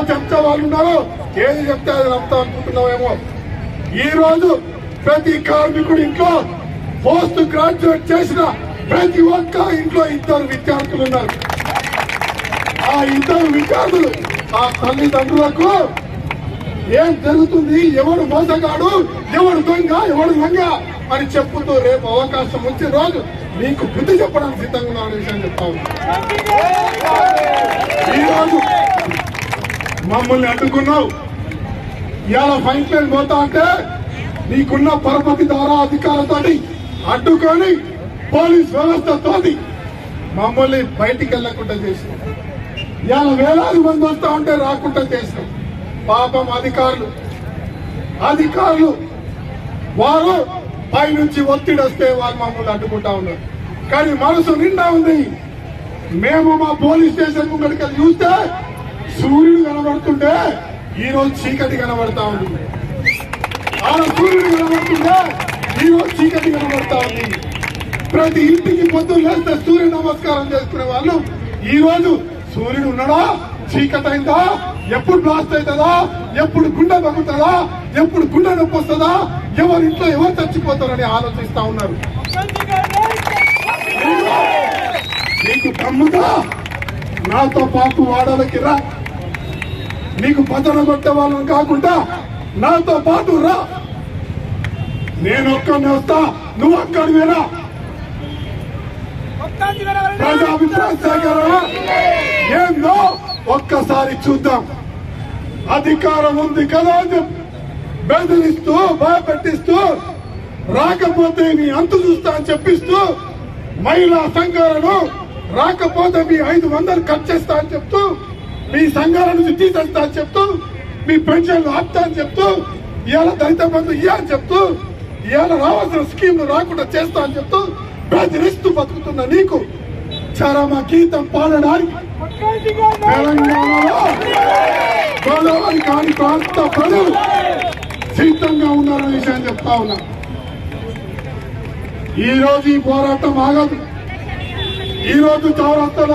చెప్తే వాళ్ళు ఉన్నారో ఏది చెప్తే అది నమ్ముతా అనుకుంటున్నామేమో ఈ రోజు ప్రతి కార్మికుడి ఇంట్లో పోస్ట్ గ్రాడ్యుయేట్ చేసిన ప్రతి ఒక్క ఇంట్లో ఇద్దరు విద్యార్థులు ఉన్నారు ఆ ఇద్దరు విద్యార్థులు ఆ తల్లిదండ్రులకు ఏం జరుగుతుంది ఎవడు మోసగాడు ఎవడు దొంగ ఎవడు లంగ అని చెప్పుతూ రేపు అవకాశం వచ్చే రోజు మీకు బుద్ధి చెప్పడానికి సిద్ధంగా ఉన్నా అనే విషయం చెప్తా ఉన్నా. ఈ రోజు మమ్మల్ని అడ్డుకున్నావు ఇవాళ ఫైన్ లైన్ పోతా అంటే నీకున్న పరపతి ద్వారా అధికారంతో అడ్డుకొని పోలీస్ వ్యవస్థతోటి మమ్మల్ని బయటికి వెళ్లకుండా చేసినాం ఇవాళ వేలాది మంది వస్తా ఉంటే రాకుండా చేసినాం పాపం అధికారులు అధికారులు వారు పైనుంచి ఒత్తిడి వస్తే వాళ్ళు మమ్మల్ని అడ్డుకుంటా ఉన్నారు కానీ మనసు నిండా ఉంది మేము మా పోలీస్ స్టేషన్ ముంగడికి వెళ్ళి చూస్తే సూర్యుడు కనబడుతుంటే ఈ రోజు చీకటి కనబడతా ఉంది ఆడ సూర్యుడు కనబడుతుంటే ఈ రోజు చీకటి కనబడతా ఉంది ప్రతి ఇంటికి పొద్దున్న లేస్తే సూర్య నమస్కారం చేసుకునే వాళ్ళు ఈ రోజు సూర్యుడు ఉన్నాడా చీకటి అయిందా ఎప్పుడు బ్లాస్ట్ అవుతుందా ఎప్పుడు గుండె పగుతుందా ఎప్పుడు గుండె నొప్పి వస్తుందా ఎవరి ఇంట్లో ఎవరు చచ్చిపోతారని ఆలోచిస్తా ఉన్నారు నీకు తమ్ముదా నాతో పాటు వాడలకి రా నీకు పతన కొట్టే వాళ్ళని కాకుండా నాతో పాటు రా నేను ఒక్కడిని వస్తా నువ్వు అక్కడికి రా ప్రజా అభిప్రాయ సేకరణ ఏందో ఒక్కసారి చూద్దాం అధికారం ఉంది కదా అని చెప్పి బెదిరిస్తూ భయపెట్టిస్తూ రాకపోతే నీ అంతు చూస్తా అని చెప్పిస్తూ మహిళా సంఘాలను రాకపోతే మీ ఐదు వందలు కట్ చేస్తా అని చెప్తూ మీ సంఘాల నుంచి తీసేస్తా అని చెప్తూ మీ పెన్షన్లు ఆపుతా అని చెప్తూ ఇవాళ దళిత బంధు ఇయ్య అని చెప్తూ ఇవాళ రావాల్సిన స్కీమ్లు రాకుండా చేస్తా అని చెప్తూ బెదిరిస్తూ బతుకుతున్న నీకు చరమ గీతం పాడడానికి తెలంగాణలో గోదావరి కాని ప్రాంత ప్రజలు సిద్ధంగా ఉన్నారనే విషయం చెప్తా ఉన్నా ఈ రోజు ఈ పోరాటం ఆగదు ఈ రోజు చౌరస్తా